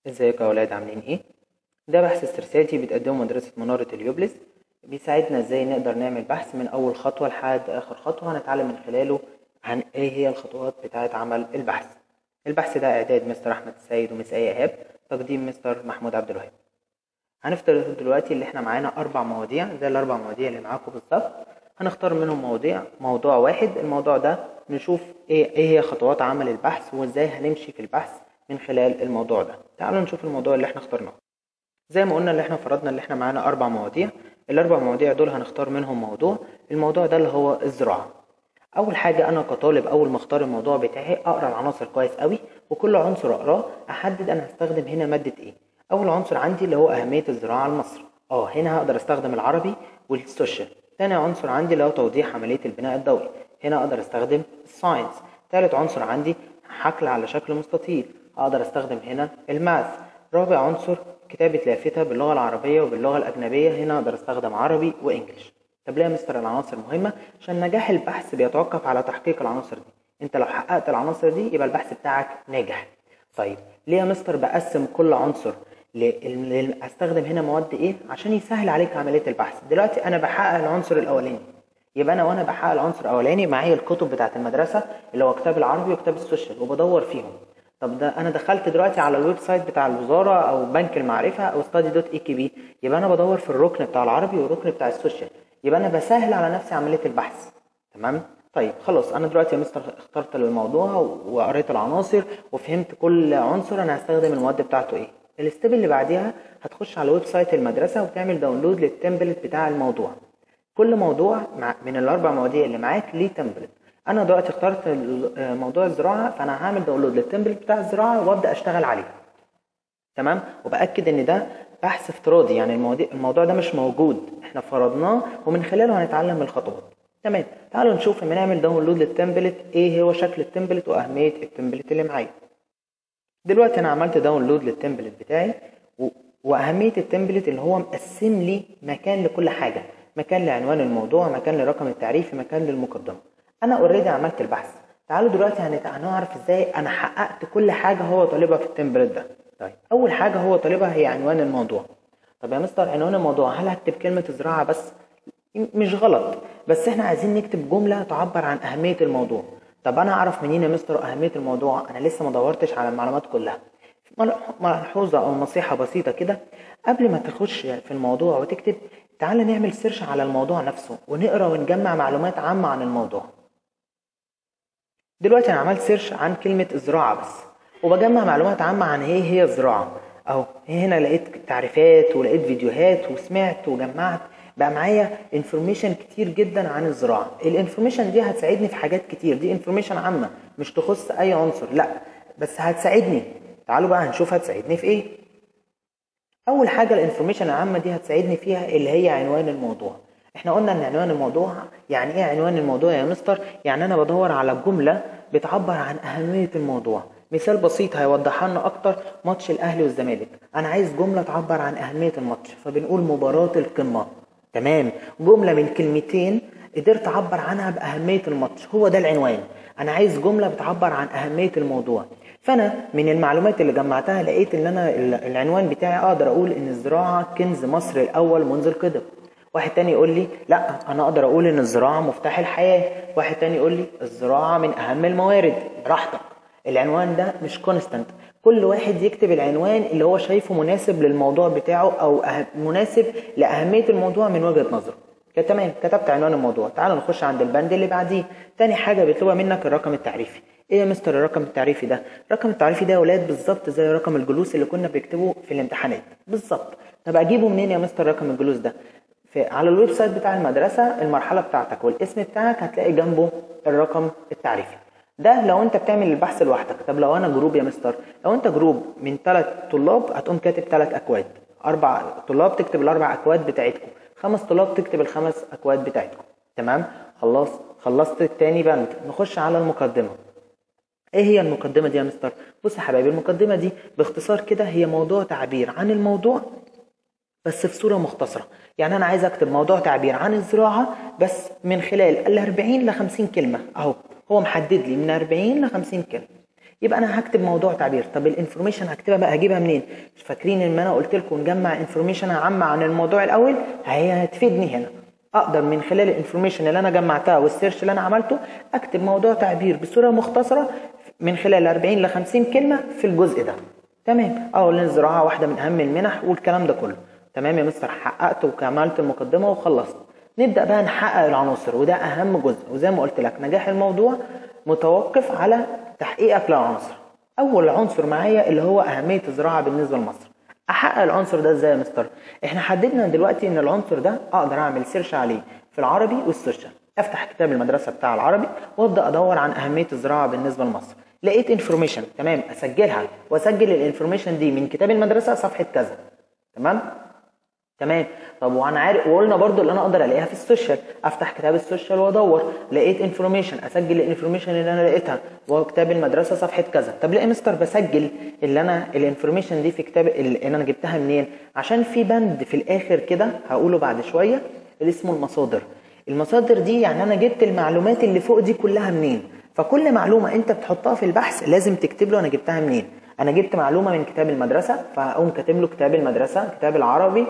ازيكم يا ولاد عاملين ايه ده بحث استرسالي بتقدمه مدرسة منارة اليوبلس بيساعدنا ازاي نقدر نعمل بحث من اول خطوة لحد اخر خطوة هنتعلم من خلاله عن ايه هي الخطوات بتاعة عمل البحث البحث ده اعداد مستر احمد السيد ومس ايه ايهاب تقديم مستر محمود عبد الوهاب هنفترض دلوقتي اللي احنا معانا اربع مواضيع زي الاربع مواضيع اللي معاكم بالظبط هنختار منهم مواضيع موضوع واحد الموضوع ده نشوف ايه ايه هي خطوات عمل البحث وازاي هنمشي في البحث من خلال الموضوع ده تعالوا نشوف الموضوع اللي احنا اخترناه زي ما قلنا اللي احنا فرضنا اللي احنا معانا اربع مواضيع الاربع مواضيع دول هنختار منهم موضوع الموضوع ده اللي هو الزراعه اول حاجه انا كطالب اول ما اختار الموضوع بتاعي اقرا العناصر كويس قوي وكل عنصر اقراه احدد انا هستخدم هنا ماده ايه اول عنصر عندي اللي هو اهميه الزراعه لمصر اه هنا هقدر استخدم العربي والسوشيال تاني عنصر عندي اللي هو توضيح عمليه البناء الضوئي هنا اقدر استخدم الساينس تالت عنصر عندي حقل على شكل مستطيل اقدر استخدم هنا الماث رابع عنصر كتابة لافتة باللغة العربية وباللغة الأجنبية هنا أقدر أستخدم عربي وإنجليش طب ليه يا مستر العناصر مهمة؟ عشان نجاح البحث بيتوقف على تحقيق العناصر دي أنت لو حققت العناصر دي يبقى البحث بتاعك ناجح طيب ليه يا مستر بقسم كل عنصر ل... استخدم هنا مواد ايه عشان يسهل عليك عمليه البحث دلوقتي انا بحقق العنصر الاولاني يبقى انا وانا بحقق العنصر الاولاني معايا الكتب بتاعه المدرسه اللي هو كتاب العربي وكتاب السوشيال وبدور فيهم طب ده انا دخلت دلوقتي على الويب سايت بتاع الوزاره او بنك المعرفه او ستادي دوت اي كي بي يبقى انا بدور في الركن بتاع العربي والركن بتاع السوشيال يبقى انا بسهل على نفسي عمليه البحث تمام طيب خلاص انا دلوقتي يا مستر اخترت الموضوع وقريت العناصر وفهمت كل عنصر انا هستخدم المواد بتاعته ايه الستيب اللي بعديها هتخش على ويب سايت المدرسه وتعمل داونلود للتمبلت بتاع الموضوع كل موضوع من الاربع مواضيع اللي معاك ليه تمبلت انا دلوقتي اخترت موضوع الزراعه فانا هعمل داونلود للتمبلت بتاع الزراعه وابدا اشتغل عليه تمام وباكد ان ده بحث افتراضي يعني المواضيع الموضوع ده مش موجود احنا فرضناه ومن خلاله هنتعلم الخطوات تمام تعالوا نشوف لما نعمل داونلود للتمبلت ايه هو شكل التمبلت واهميه التمبلت اللي معايا دلوقتي انا عملت داونلود للتمبلت بتاعي و... واهميه التمبلت اللي هو مقسم لي مكان لكل حاجه مكان لعنوان الموضوع مكان لرقم التعريفي مكان للمقدمه انا اوريدي عملت البحث تعالوا دلوقتي هنت... هنعرف ازاي انا حققت كل حاجه هو طالبها في التمبلت ده طيب اول حاجه هو طالبها هي عنوان الموضوع طب يا مستر عنوان الموضوع هل هكتب كلمه زراعه بس مش غلط بس احنا عايزين نكتب جمله تعبر عن اهميه الموضوع طب انا اعرف منين يا مستر اهميه الموضوع انا لسه ما دورتش على المعلومات كلها ملحوظه او نصيحه بسيطه كده قبل ما تخش في الموضوع وتكتب تعال نعمل سيرش على الموضوع نفسه ونقرا ونجمع معلومات عامه عن الموضوع دلوقتي انا عملت سيرش عن كلمه الزراعه بس وبجمع معلومات عامه عن ايه هي الزراعه اهو هنا لقيت تعريفات ولقيت فيديوهات وسمعت وجمعت بقى معايا انفورميشن كتير جدا عن الزراعه الانفورميشن دي هتساعدني في حاجات كتير دي انفورميشن عامه مش تخص اي عنصر لا بس هتساعدني تعالوا بقى هنشوف هتساعدني في ايه اول حاجه الانفورميشن العامه دي هتساعدني فيها اللي هي عنوان الموضوع احنا قلنا ان عنوان الموضوع يعني ايه عنوان الموضوع يا مستر يعني انا بدور على جمله بتعبر عن اهميه الموضوع مثال بسيط هيوضح لنا اكتر ماتش الاهلي والزمالك انا عايز جمله تعبر عن اهميه الماتش فبنقول مباراه القمه تمام جمله من كلمتين قدرت اعبر عنها باهميه الماتش هو ده العنوان انا عايز جمله بتعبر عن اهميه الموضوع فانا من المعلومات اللي جمعتها لقيت ان انا العنوان بتاعي اقدر اقول ان الزراعه كنز مصر الاول منذ القدم واحد تاني يقول لي لا انا اقدر اقول ان الزراعه مفتاح الحياه واحد تاني يقول لي الزراعه من اهم الموارد براحتك العنوان ده مش كونستانت كل واحد يكتب العنوان اللي هو شايفه مناسب للموضوع بتاعه او أه... مناسب لاهميه الموضوع من وجهه نظره تمام كتبت عنوان الموضوع تعالوا نخش عند البند اللي بعديه تاني حاجه بيطلبها منك الرقم التعريفي ايه يا مستر الرقم التعريفي ده الرقم التعريفي ده يا ولاد بالظبط زي رقم الجلوس اللي كنا بنكتبه في الامتحانات بالظبط طب اجيبه منين يا مستر رقم الجلوس ده في على الويب سايت بتاع المدرسه المرحله بتاعتك والاسم بتاعك هتلاقي جنبه الرقم التعريفي ده لو انت بتعمل البحث لوحدك طب لو انا جروب يا مستر لو انت جروب من ثلاث طلاب هتقوم كاتب ثلاث اكواد اربع طلاب تكتب الاربع اكواد بتاعتكم خمس طلاب تكتب الخمس اكواد بتاعتكم تمام خلاص خلصت التاني بند نخش على المقدمه ايه هي المقدمه دي يا مستر بص يا حبايبي المقدمه دي باختصار كده هي موضوع تعبير عن الموضوع بس في صوره مختصره يعني انا عايز اكتب موضوع تعبير عن الزراعه بس من خلال ال 40 ل 50 كلمه اهو هو محدد لي من 40 ل 50 كلمه يبقى انا هكتب موضوع تعبير طب الانفورميشن هكتبها بقى هجيبها منين مش فاكرين ان انا قلت لكم نجمع انفورميشن عامه عن الموضوع الاول هي هتفيدني هنا اقدر من خلال الانفورميشن اللي انا جمعتها والسيرش اللي انا عملته اكتب موضوع تعبير بصوره مختصره من خلال 40 ل 50 كلمه في الجزء ده تمام اقول ان الزراعه واحده من اهم المنح والكلام ده كله تمام يا مستر حققت وكملت المقدمه وخلصت نبدا بقى نحقق العناصر وده اهم جزء وزي ما قلت لك نجاح الموضوع متوقف على تحقيقك للعناصر اول عنصر معايا اللي هو اهميه الزراعه بالنسبه لمصر احقق العنصر ده ازاي يا مستر احنا حددنا دلوقتي ان العنصر ده اقدر اعمل سيرش عليه في العربي والسوشيال افتح كتاب المدرسه بتاع العربي وابدا ادور عن اهميه الزراعه بالنسبه لمصر لقيت انفورميشن تمام اسجلها واسجل الانفورميشن دي من كتاب المدرسه صفحه كذا تمام تمام طب وانا عارف وقلنا برضو اللي انا اقدر الاقيها في السوشيال افتح كتاب السوشيال وادور لقيت انفورميشن اسجل الانفورميشن اللي انا لقيتها وكتاب المدرسه صفحه كذا طب ليه مستر بسجل اللي انا الانفورميشن دي في كتاب اللي انا جبتها منين عشان في بند في الاخر كده هقوله بعد شويه اللي اسمه المصادر المصادر دي يعني انا جبت المعلومات اللي فوق دي كلها منين فكل معلومه انت بتحطها في البحث لازم تكتب له انا جبتها منين انا جبت معلومه من كتاب المدرسه فاقوم كاتب له كتاب المدرسه كتاب العربي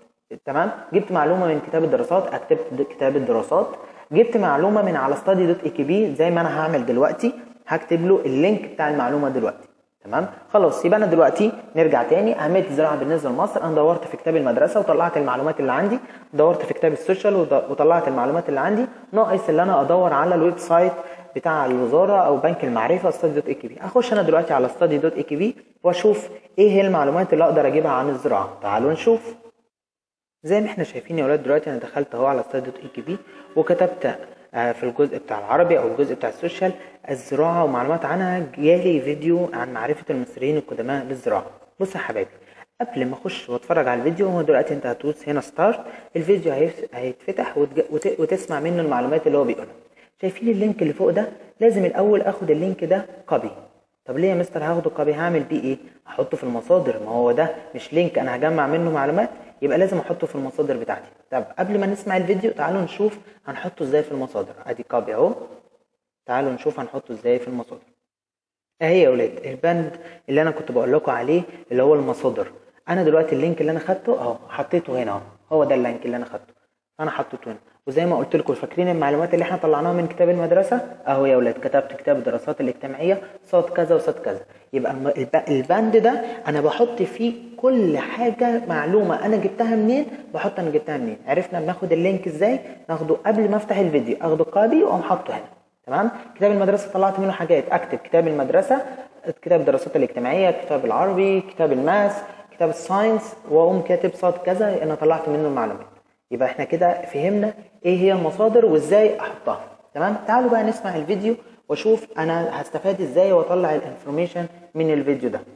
تمام جبت معلومه من كتاب الدراسات اكتب كتاب الدراسات جبت معلومه من على ستادي دوت اي كي بي زي ما انا هعمل دلوقتي هكتب له اللينك بتاع المعلومه دلوقتي تمام خلاص يبقى انا دلوقتي نرجع تاني اهميه الزراعه بالنسبه لمصر انا دورت في كتاب المدرسه وطلعت المعلومات اللي عندي دورت في كتاب السوشيال وطلعت المعلومات اللي عندي ناقص اللي انا ادور على الويب سايت بتاع الوزاره او بنك المعرفه ستادي دوت اي كي بي اخش انا دلوقتي على ستادي دوت اي كي بي واشوف ايه هي المعلومات اللي اقدر اجيبها عن الزراعه تعالوا نشوف زي ما احنا شايفين يا ولاد دلوقتي انا دخلت اهو على ستادي دوت اي كي بي وكتبت في الجزء بتاع العربي او الجزء بتاع السوشيال الزراعه ومعلومات عنها جالي فيديو عن معرفه المصريين القدماء بالزراعه بص يا حبايبي قبل ما اخش واتفرج على الفيديو هو دلوقتي انت هتدوس هنا ستارت الفيديو هيتفتح وتسمع منه المعلومات اللي هو بيقولها شايفين اللينك اللي فوق ده لازم الاول اخد اللينك ده كوبي طب ليه يا مستر هاخده كوبي هعمل بيه ايه هحطه في المصادر ما هو ده مش لينك انا هجمع منه معلومات يبقى لازم احطه في المصادر بتاعتي طب قبل ما نسمع الفيديو تعالوا نشوف هنحطه ازاي في المصادر ادي كوبي اهو تعالوا نشوف هنحطه ازاي في المصادر اهي يا ولاد البند اللي انا كنت بقول لكم عليه اللي هو المصادر انا دلوقتي اللينك اللي انا خدته اهو حطيته هنا اهو هو ده اللينك اللي انا خدته انا حطيته هنا وزي ما قلت لكم فاكرين المعلومات اللي احنا طلعناها من كتاب المدرسه اهو يا ولاد كتبت كتاب الدراسات الاجتماعيه صاد كذا وصاد كذا يبقى البند ده انا بحط فيه كل حاجه معلومه انا جبتها منين بحط انا جبتها منين عرفنا بناخد اللينك ازاي ناخده قبل ما افتح الفيديو اخده كوبي واقوم حاطه هنا تمام كتاب المدرسه طلعت منه حاجات اكتب كتاب المدرسه كتاب الدراسات الاجتماعيه كتاب العربي كتاب الماس كتاب الساينس واقوم كاتب صاد كذا انا طلعت منه المعلومات يبقى احنا كده فهمنا ايه هي المصادر وازاي احطها تمام تعالوا بقى نسمع الفيديو واشوف انا هستفاد ازاي واطلع الانفورميشن من الفيديو ده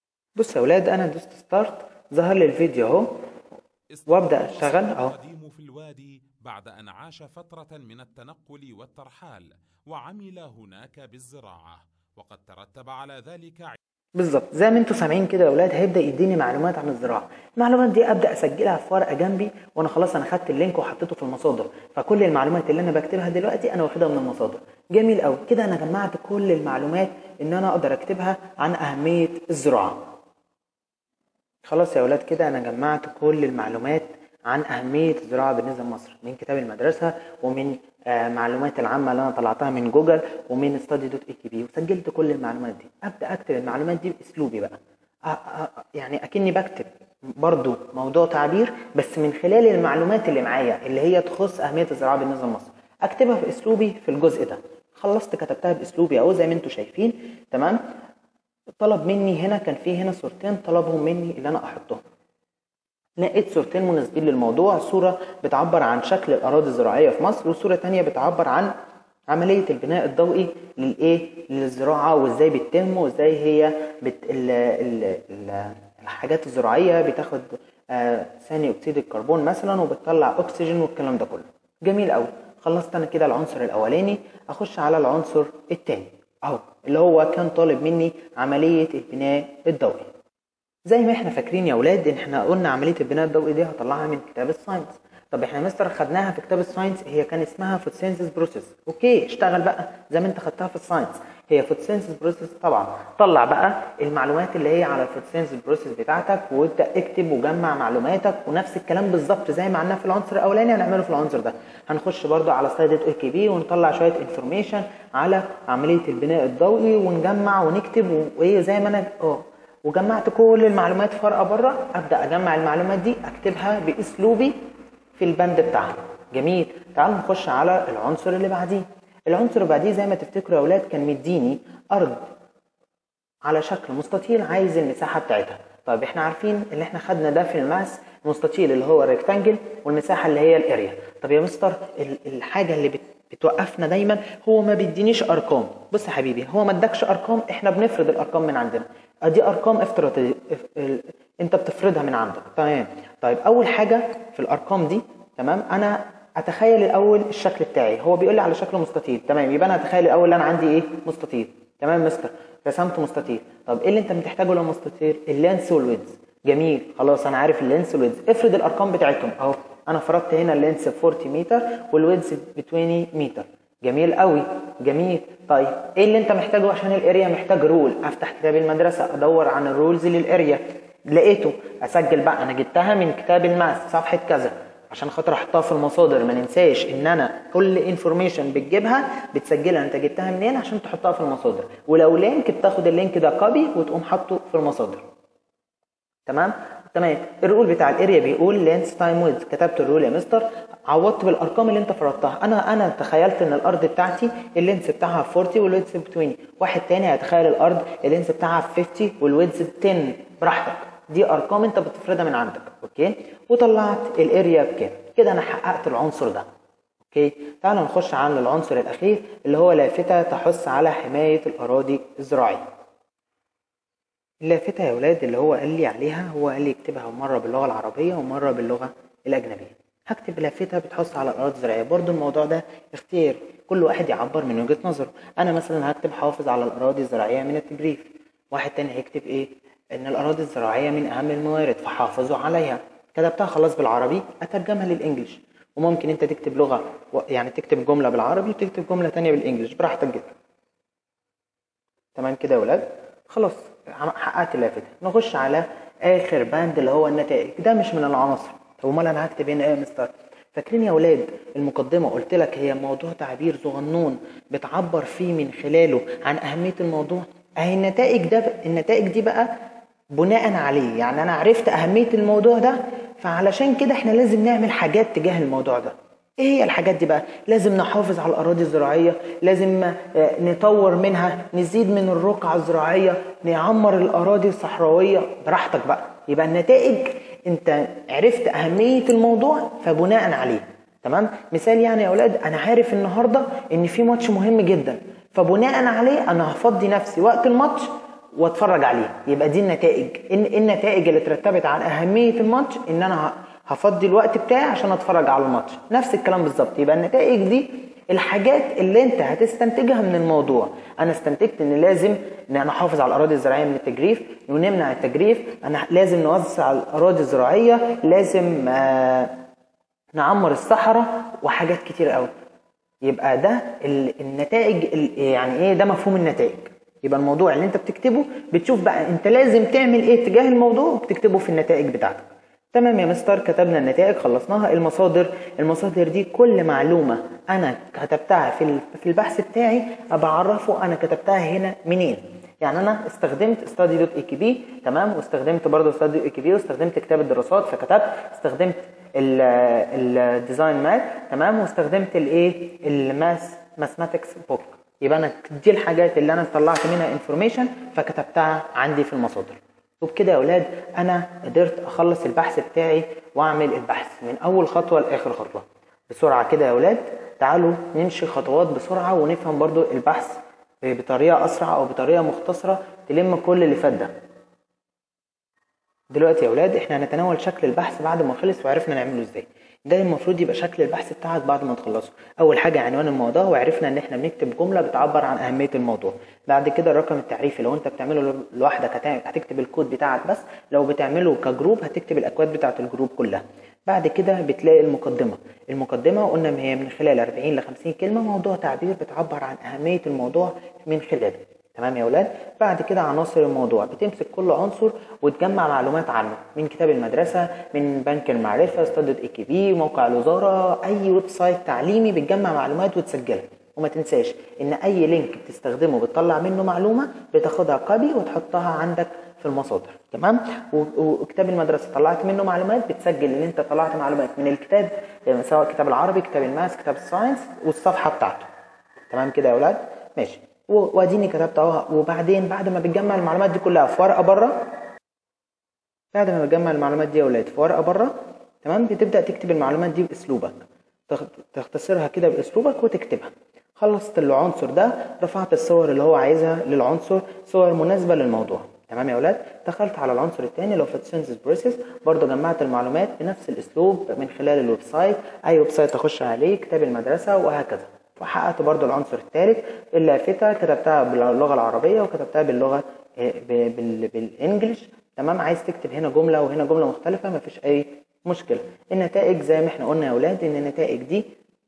بص يا اولاد انا دوست ستارت ظهر لي الفيديو اهو وابدا اشتغل اهو القديم في الوادي بعد ان عاش فتره من التنقل والترحال وعمل هناك بالزراعه وقد ترتب على ذلك بالظبط زي ما انتم سامعين كده يا اولاد هيبدا يديني معلومات عن الزراعه المعلومات دي ابدا اسجلها في ورقه جنبي وانا خلاص انا خدت اللينك وحطيته في المصادر فكل المعلومات اللي انا بكتبها دلوقتي انا واخدها من المصادر جميل قوي كده انا جمعت كل المعلومات ان انا اقدر اكتبها عن اهميه الزراعه خلاص يا اولاد كده انا جمعت كل المعلومات عن اهميه الزراعه بالنسبه لمصر من كتاب المدرسه ومن آه معلومات العامه اللي انا طلعتها من جوجل ومن ستادي دوت اي كي بي وسجلت كل المعلومات دي ابدا اكتب المعلومات دي باسلوبي بقى آه آه يعني اكني بكتب برضو موضوع تعبير بس من خلال المعلومات اللي معايا اللي هي تخص اهميه الزراعه بالنسبه لمصر اكتبها باسلوبي في الجزء ده خلصت كتبتها باسلوبي اهو زي ما انتم شايفين تمام طلب مني هنا كان في هنا صورتين طلبهم مني اللي انا احطهم لقيت صورتين مناسبين للموضوع صورة بتعبر عن شكل الأراضي الزراعية في مصر وصورة تانية بتعبر عن عملية البناء الضوئي للإيه للزراعة وإزاي بتتم وإزاي هي بت... ال... ال... ال... الحاجات الزراعية بتاخد آه ثاني أكسيد الكربون مثلا وبتطلع أكسجين والكلام ده كله جميل أوي خلصت أنا كده العنصر الأولاني أخش على العنصر التاني أهو اللي هو كان طالب مني عملية البناء الضوئي زي ما احنا فاكرين يا ولاد ان احنا قلنا عمليه البناء الضوئي دي هطلعها من كتاب الساينس طب احنا يا مستر خدناها في كتاب الساينس هي كان اسمها فوتوسينثيس بروسيس اوكي اشتغل بقى زي ما انت خدتها في الساينس هي فوتوسينثيس بروسيس طبعا طلع بقى المعلومات اللي هي على الفوتوسينثيس بروسيس بتاعتك وابدا اكتب وجمع معلوماتك ونفس الكلام بالظبط زي ما عملناه في العنصر الاولاني هنعمله في العنصر ده هنخش برده على سلايد اي كي بي ونطلع شويه انفورميشن على عمليه البناء الضوئي ونجمع ونكتب وايه زي ما انا اه وجمعت كل المعلومات فارقه بره ابدا اجمع المعلومات دي اكتبها باسلوبي في البند بتاعها جميل تعالوا نخش على العنصر اللي بعديه العنصر اللي بعديه زي ما تفتكروا يا اولاد كان مديني ارض على شكل مستطيل عايز المساحه بتاعتها طيب احنا عارفين اللي احنا خدنا ده في الماس مستطيل اللي هو الريكتانجل والمساحه اللي هي الاريا طب يا مستر الحاجه اللي بت بتوقفنا دايما هو ما بيدينيش ارقام بص يا حبيبي هو ما ادكش ارقام احنا بنفرض الارقام من عندنا ادي ارقام افتراضيه انت بتفرضها من عندك تمام طيب اول حاجه في الارقام دي تمام انا اتخيل الاول الشكل بتاعي هو بيقول لي على شكل مستطيل تمام يبقى انا اتخيل الاول انا عندي ايه مستطيل تمام مستر رسمت مستطيل طب ايه اللي انت محتاجه للمستطيل اللينس والويدز جميل خلاص انا عارف اللينس والويدز افرض الارقام بتاعتهم اهو انا فرضت هنا اللينس 40 متر والويدز ب 20 متر جميل قوي جميل طيب ايه اللي انت محتاجه عشان الاريا محتاج رول افتح كتاب المدرسه ادور عن الرولز للاريا لقيته اسجل بقى انا جبتها من كتاب الماس صفحه كذا عشان خاطر احطها في المصادر ما ننساش ان انا كل انفورميشن بتجيبها بتسجلها انت جبتها منين عشان تحطها في المصادر ولو لينك بتاخد اللينك ده كوبي وتقوم حاطه في المصادر تمام تمام الرول بتاع الاريا بيقول لينس تايم ويدز كتبت الرول يا مستر عوضت بالارقام اللي انت فرضتها انا انا تخيلت ان الارض بتاعتي اللينس بتاعها 40 والويدز ب 20 واحد تاني هيتخيل الارض اللينس بتاعها 50 والويدز ب 10 براحتك دي ارقام انت بتفرضها من عندك اوكي وطلعت الاريا بكام كده انا حققت العنصر ده اوكي تعالوا نخش على العنصر الاخير اللي هو لافته تحث على حمايه الاراضي الزراعيه اللافته يا ولاد اللي هو قال لي عليها هو قال لي اكتبها مره باللغه العربيه ومره باللغه الاجنبيه هكتب لافته بتحث على الاراضي الزراعيه برضو الموضوع ده اختيار كل واحد يعبر من وجهه نظره انا مثلا هكتب حافظ على الاراضي الزراعيه من التجريف واحد تاني هيكتب ايه ان الاراضي الزراعيه من اهم الموارد فحافظوا عليها كتبتها خلاص بالعربي اترجمها للانجليش وممكن انت تكتب لغه يعني تكتب جمله بالعربي وتكتب جمله تانية بالانجليش براحتك جدا تمام كده يا ولاد خلاص حققت اللافته نخش على اخر باند اللي هو النتائج ده مش من العناصر طب امال انا هكتب هنا ايه يا مستر فاكرين يا ولاد المقدمة قلت لك هي موضوع تعبير صغنون بتعبر فيه من خلاله عن أهمية الموضوع أهي النتائج ده النتائج دي بقى بناء عليه يعني أنا عرفت أهمية الموضوع ده فعلشان كده احنا لازم نعمل حاجات تجاه الموضوع ده ايه هي الحاجات دي بقى لازم نحافظ على الاراضي الزراعيه لازم نطور منها نزيد من الرقعه الزراعيه نعمر الاراضي الصحراويه براحتك بقى يبقى النتائج انت عرفت اهميه الموضوع فبناء عليه تمام مثال يعني يا اولاد انا عارف النهارده ان في ماتش مهم جدا فبناء عليه انا هفضي نفسي وقت الماتش واتفرج عليه يبقى دي النتائج ان النتائج اللي ترتبت على اهميه الماتش ان انا هفضي الوقت بتاعي عشان اتفرج على الماتش نفس الكلام بالظبط يبقى النتائج دي الحاجات اللي انت هتستنتجها من الموضوع انا استنتجت ان لازم ان انا احافظ على الاراضي الزراعيه من التجريف ونمنع التجريف انا لازم نوسع الاراضي الزراعيه لازم آه نعمر الصحراء وحاجات كتير قوي يبقى ده النتائج يعني ايه ده مفهوم النتائج يبقى الموضوع اللي انت بتكتبه بتشوف بقى انت لازم تعمل ايه تجاه الموضوع وبتكتبه في النتائج بتاعتك تمام يا مستر كتبنا النتائج خلصناها المصادر المصادر دي كل معلومة أنا كتبتها في في البحث بتاعي بعرفه أنا كتبتها هنا منين يعني أنا استخدمت ستادي دوت اي كي بي تمام واستخدمت برضه ستادي دوت اي كي بي واستخدمت كتاب الدراسات فكتبت استخدمت الديزاين مات تمام واستخدمت الايه الماس ماثماتكس بوك يبقى انا دي الحاجات اللي انا طلعت منها انفورميشن فكتبتها عندي في المصادر وبكده يا اولاد انا قدرت اخلص البحث بتاعي واعمل البحث من اول خطوه لاخر خطوه بسرعه كده يا اولاد تعالوا نمشي خطوات بسرعه ونفهم برضو البحث بطريقه اسرع او بطريقه مختصره تلم كل اللي فات ده دلوقتي يا اولاد احنا هنتناول شكل البحث بعد ما خلص وعرفنا نعمله ازاي ده المفروض يبقى شكل البحث بتاعك بعد ما تخلصه اول حاجه عنوان الموضوع وعرفنا ان احنا بنكتب جمله بتعبر عن اهميه الموضوع بعد كده الرقم التعريفي لو انت بتعمله لوحدك هتكتب الكود بتاعك بس لو بتعمله كجروب هتكتب الاكواد بتاعه الجروب كلها بعد كده بتلاقي المقدمة المقدمة قلنا هي من خلال 40 ل 50 كلمة موضوع تعبير بتعبر عن أهمية الموضوع من خلاله تمام يا ولاد بعد كده عناصر الموضوع بتمسك كل عنصر وتجمع معلومات عنه من كتاب المدرسة من بنك المعرفة استوديو اي كي بي موقع الوزارة أي ويب سايت تعليمي بتجمع معلومات وتسجلها وما تنساش ان اي لينك بتستخدمه بتطلع منه معلومه بتاخدها كوبي وتحطها عندك في المصادر تمام و- وكتاب المدرسه طلعت منه معلومات بتسجل ان انت طلعت معلومات من الكتاب يعني سواء كتاب العربي كتاب الماس كتاب الساينس والصفحه بتاعته تمام كده يا اولاد ماشي و- واديني كتبت اهو وبعدين بعد ما بتجمع المعلومات دي كلها في ورقه بره بعد ما بتجمع المعلومات دي يا ولاد في ورقه بره تمام بتبدا تكتب المعلومات دي باسلوبك تخ- تختصرها كده باسلوبك وتكتبها خلصت العنصر ده رفعت الصور اللي هو عايزها للعنصر صور مناسبه للموضوع تمام يا اولاد دخلت على العنصر الثاني لو فوتوسينثيس بروسيس برضه جمعت المعلومات بنفس الاسلوب من خلال الويب سايت اي ويب سايت اخش عليه كتاب المدرسه وهكذا وحققت برضو العنصر الثالث اللافتة كتبتها باللغة العربية وكتبتها باللغة آه، ب- بال- بالانجلش تمام عايز تكتب هنا جملة وهنا جملة مختلفة مفيش أي مشكلة النتائج زي ما احنا قلنا يا أولاد إن النتائج دي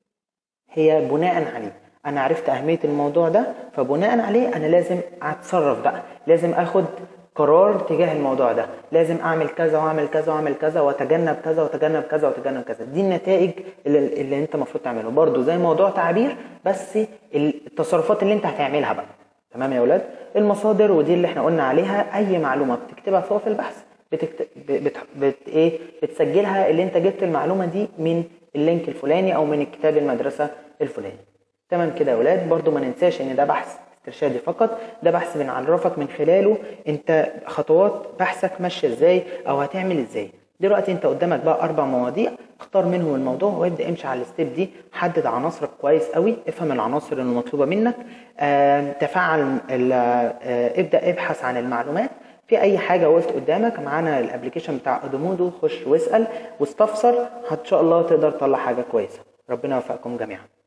هي بناء عليه انا عرفت اهميه الموضوع ده فبناء عليه انا لازم اتصرف بقى لازم اخد قرار تجاه الموضوع ده لازم اعمل كذا واعمل كذا واعمل كذا واتجنب كذا واتجنب كذا واتجنب كذا دي النتائج اللي, اللي انت المفروض تعمله برضو زي موضوع تعبير بس التصرفات اللي انت هتعملها بقى تمام يا اولاد المصادر ودي اللي احنا قلنا عليها اي معلومه بتكتبها فوق في البحث بتكت... ب- بت... بت... ايه بتسجلها اللي انت جبت المعلومه دي من اللينك الفلاني او من كتاب المدرسه الفلاني تمام كده يا ولاد برضو ما ننساش ان ده بحث استرشادي فقط ده بحث بنعرفك من خلاله انت خطوات بحثك ماشيه ازاي او هتعمل ازاي دلوقتي انت قدامك بقى اربع مواضيع اختار منهم الموضوع وابدا امشي على الستيب دي حدد عناصرك كويس قوي افهم العناصر المطلوبه منك آه، تفعل ال- آه، ابدا ابحث عن المعلومات في اي حاجه وقفت قدامك معانا الابلكيشن بتاع ادومودو خش واسال واستفسر ان شاء الله تقدر تطلع حاجه كويسه ربنا يوفقكم جميعا